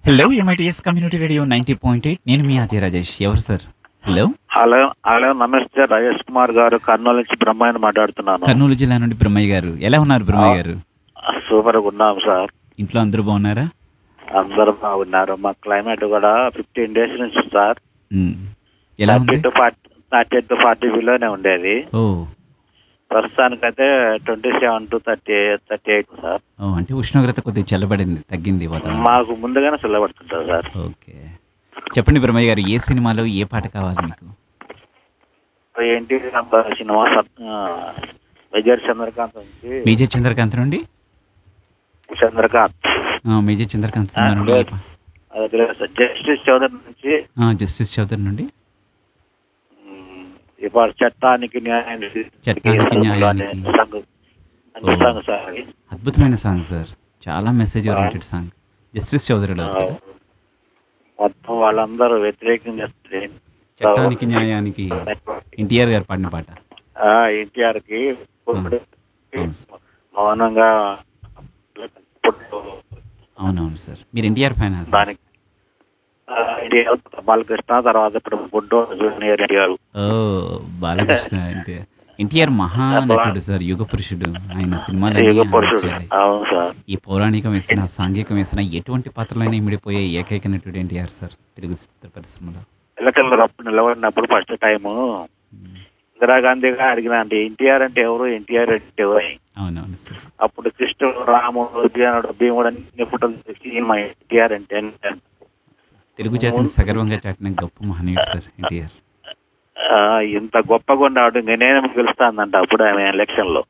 Hello MITS community radio ninety point eight నేను మీ అజయ్ రాజేష్ ఎవరు సార్ హలో హలో హలో నమస్తే రాజేష్ కుమార్ గారు కర్నూలు నుంచి బ్రహ్మాయని మాట్లాడుతున్నాను కర్నూలు జిల్లా నుండి బ్రహ్మయ్య గారు ఎలా ఉన్నారు బ్రహ్మయ్య గారు సూపర్ గా ఉన్నాం సార్ ఇంట్లో అందరూ బాగున్నారా అందరూ బాగున్నారు మా క్లైమేట్ కూడా ఫిఫ్టీన్ డేస్ నుంచి సార్ ఉమ్. ఎలా థర్టీ ఉంది to forty thirty to forty బిలోనే ఉండేది ఓ ప్రస్తుతానికైతే twenty seven to thirty thirty eight sir ఓ అంటే ఉష్ణోగ్రత కొద్దిగా చల్లబడింది తగ్గింది వాతావరణం మాకు ముందుగానే చల్లబడుతుంటుంది సార్ ఓకే చెప్పండి బ్రహ్మయ్య గారు ఏ సినిమాలో ఏ పాట కావాలి మీకు ఏంటి నంబర్ సినిమా సత్- ఆ, మేజర్ చంద్రకాంత్ నుంచి మేజర్ చంద్రకాంత్ నుండి చంద్రకాంత్ ఆ, మేజర్ చంద్రకాంత్ సినిమా నుండి ఏ పా- అది లేదు సార్ జస్టిస్ చౌదరి నుంచి ఆ, జస్టిస్ చౌదరి నుండి ఉమ్, ఇవాళ చట్టానికి న్యాయం చట్టానికి న్యాయానికి. సాంగ్ మంచి సాంగ్ సార్ అది. అద్భుతమైన సాంగ్ సార్ చాలా మెసేజ్ ఓరియంటెడ్ సాంగ్ జస్టిస్ చౌదరిలో ఆ, మొత్తం వాళ్ళందరూ వ్యతిరేకం చేస్తే చట్టానికి న్యాయానికి ఎన్టీఆర్ గారు పాడిన పాట ఎన్టీఆర్ కి ఇప్పుడు అవును. మౌనంగా ఇప్పుడు అవునవును సార్ మీరు ఎన్టీఆర్ ఫ్యాన్ సార్ దానికి ఆ, ఎన్టీఆర్ బాలకృష్ణ తర్వాత ఇప్పుడు బుడ్డో జూనియర్ ఎన్టీఆర్ ఓ బాలకృష్ణ అంటే ఎన్టీఆర్ మహా నటుడు సార్ యుగ పురుషుడు ఆయన సినిమాలు యుగ పురుషుడు అవును సార్ ఈ పౌరాణికం వేసిన సాంఘికం వేసిన ఎటువంటి పాత్రలైనా ఇమిడిపోయే ఏకైక నటుడు ఎన్టీఆర్ సార్ తెలుగు చిత్ర పరిశ్రమలో ఎలక్షన్లో అప్పుడు నిలబడినప్పుడు ఫస్ట్ టైము ఉమ్. ఇందిరాగాంధీ గారు అడిగిన అంటే ఎన్టీఆర్ అంటే ఎవరు ఎన్టీఆర్ అంటే ఎవరు అని. అవునవును సార్ అప్పుడు కృష్ణుడు రాముడు విజయనుడు భీముడు అన్ని ఫోటోలు తెచ్చి ఈయన మా ఎన్టీఆర్ అంటే అని. తెలుగు జాతిని సగర్వంగా చాటిన గొప్ప మహనీయుడు సార్ ఎన్టీఆర్ ఆ, ఇంత గొప్పగా ఉన్నాడు నేనేమో గెలుస్తానంట అప్పుడు ఆమె ఎలక్షన్ లో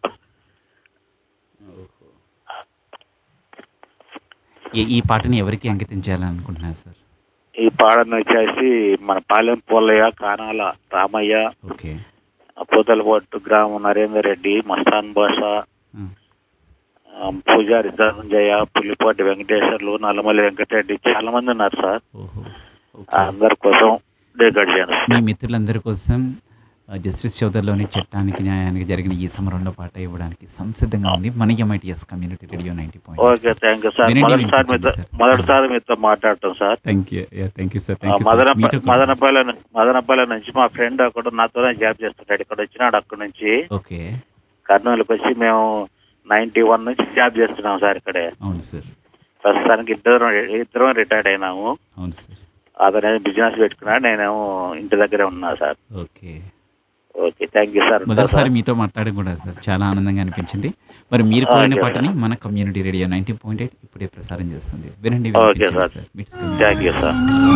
ఈ- ఈ పాటని ఎవరికి అంకితం చేయాలనుకుంటున్నారు సార్ ఈ పాడను వచ్చేసి మన పాలెం పోలయ్య కానాల రామయ్య ఓకే పూతలపట్టు గ్రామం నరేందర్ రెడ్డి మస్తాన్ భాష ఆ, ఆ, పూజారి ధనంజయ పుల్లిపాటి వెంకటేశ్వర్లు నల్లమల్లి వెంకటరెడ్డి చాలా మంది ఉన్నారు సార్ ఓహో ఓకే అందరి కోసం డెకరేషన్ మీ మిత్రులందరి కోసం ఆ, జస్టిస్ చౌదరిలోని చట్టానికి న్యాయానికి జరిగిన ఈ సమరంలో పాట ఇవ్వడానికి సంసిద్ధంగా ఉంది మన MITS community radio ninety okay thank you sir వినండి, మొదటిసారి మీతో వినిపించండి సార్. మొదటిసారి మీతో మాట్లాడటం sir thank you thank you sir ఆ, థ్యాంక్ యూ మదనప మదనపల్లి ను- మదనపల్లి నుంచి మా ఫ్రెండ్ ఒకడు నాతోనే జాబ్ చేస్తున్నాడు ఇక్కడ వచ్చినాడు అక్కడి నుంచి ఓకే కర్నూలుకి వచ్చి మేము నైన్టీ వన్ నుంచి జాబ్ చేస్తున్నాం సార్ ఇక్కడే అవును సార్ ప్రస్తుతానికి ఇద్దరం ఇద్దరం రిటైర్డ్ అయినాము అవును సార్ అతను బిజినెస్ పెట్టుకున్నాడు నేనేమో ఇంటి దగ్గరే ఉన్నా sir okay okay thank you sir మొదటిసారి మీతో మాట్లాడడం కూడా సార్ చాలా ఆనందంగా అనిపించింది మరి మీరు కోరిన ఓకే పాటని మన community radio ninety point eight ఇప్పుడే ప్రసారం చేస్తుంది వినండి ఓకే వినిపించండి sir. Sir MITS thank you sir